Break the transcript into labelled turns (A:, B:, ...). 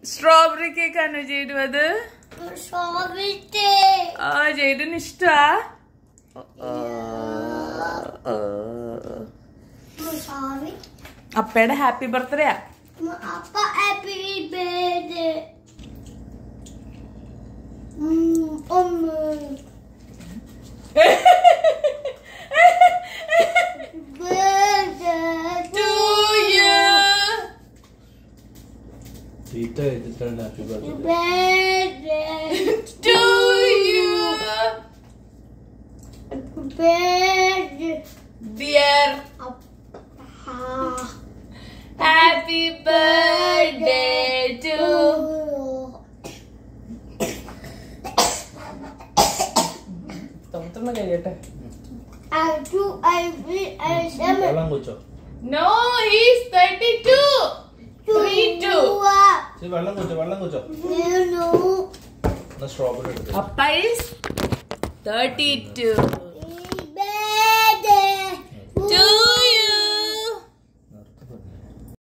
A: Strawberry cake ആണോ ചെയ്തു അത്
B: സ്ട്രോബെറി
A: ആ ചെയ്തിന് ഇഷ്ടാ
B: സോറി
A: അപ്പയുടെ ഹാപ്പി ബർത്ത്ഡേയാ
B: അപ്പ ഹാപ്പി ബർത്ത്ഡേ അമ്മ ബർത്ത്ഡേ
C: തീറ്റ കഴിച്ചിട്ടാണ് happy birthday
B: birthday
A: To you,
B: birthday
A: dear. Happy birthday to തൊണ്ണൂറ്റൊന്ന് കഴിയട്ടെ
B: I do I will I am
C: വെള്ളം കുച്ചോ
A: No, he's 32. Three, two.
C: ശരി വെള്ളം കുച്ചോ വെള്ളം കുച്ചോ
B: You know
C: എന്നാ സ്ട്രോബെറി എടുത്ത്
A: Appa is 32.